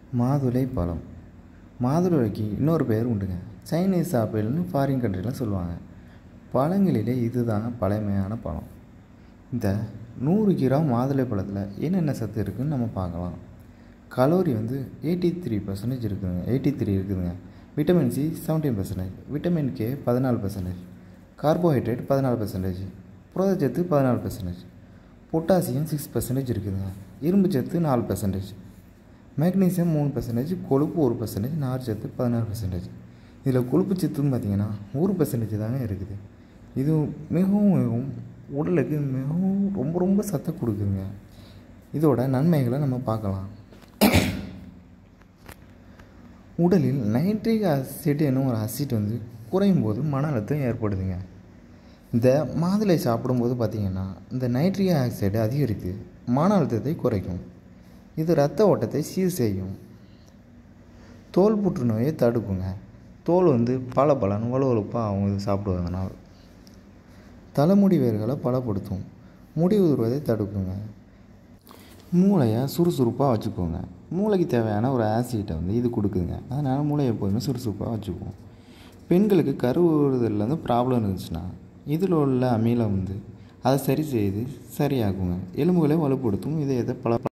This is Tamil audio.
மாதுளை பழம் மாதுளைக்கு இன்னொரு பேர் உண்டுங்க சைனீஸ் ஆப்பிள்னு ஃபாரின் கண்ட்ரிலாம் சொல்லுவாங்க பழங்களிலே இதுதாங்க பழமையான பழம் இந்த நூறு கிராம் மாதுளை பழத்தில் என்னென்ன சத்து இருக்குதுன்னு நம்ம பார்க்கலாம் கலோரி வந்து எயிட்டி த்ரீ பர்சன்டேஜ் இருக்குதுங்க எயிட்டி த்ரீ இருக்குதுங்க vitamin C seventeen percentage vitamin K பதினாலு பர்சன்டேஜ் கார்போஹைட்ரேட் பதினாலு பர்சன்டேஜ் புரதச்சத்து பதினாலு பர்சன்டேஜ் பொட்டாசியம் சிக்ஸ் பர்சன்டேஜ் இருக்குதுங்க இரும்பு சத்து நாலு பர்சன்டேஜ் மேக்னீசியம் மூணு பர்சன்டேஜ் கொழுப்பு ஒரு பர்சன்டேஜ் நார் சத்து பதினாறு பர்சன்டேஜ் இதில் கொழுப்பு சத்துன்னு பார்த்தீங்கன்னா ஒரு பர்சன்டேஜ் தாங்க இருக்குது இது மிகவும் மிகவும் உடலுக்கு மிகவும் ரொம்ப ரொம்ப சத்தை கொடுக்குங்க இதோட நன்மைகளை நம்ம பார்க்கலாம் உடலில் நைட்ரிக் ஆசிட் என்னும் ஒரு ஆசிட் வந்து குறையும் போது மன அழுத்தம் ஏற்படுதுங்க இந்த மாதுளை சாப்பிடும்போது பார்த்திங்கன்னா இந்த நைட்ரிக் ஆக்சைடு அதிகரித்து மன அழுத்தத்தை குறைக்கும் இது இரத்த ஓட்டத்தை சீர் செய்யும் தோல் புற்றுநோயை தடுக்குங்க தோல் வந்து பல பலன் வலுவலுப்பாக அவங்க இது சாப்பிடுவதனால் தலைமுடி வேர்களை பலப்படுத்தும் முடி உதிர்வதை தடுக்குங்க மூளையை சுறுசுறுப்பாக வச்சுக்கோங்க மூளைக்கு தேவையான ஒரு ஆசிட்டை வந்து இது கொடுக்குங்க அதனால் மூளையை எப்போதுமே சுறுசுறுப்பாக வச்சுக்குவோம் பெண்களுக்கு கருவுறுதலில் வந்து ப்ராப்ளம் இருந்துச்சுன்னா இதில் உள்ள அமிலம் வந்து அதை சரி செய்து சரியாக்குங்க எலும்புகளை வலுப்படுத்தும் இதயத்தை பல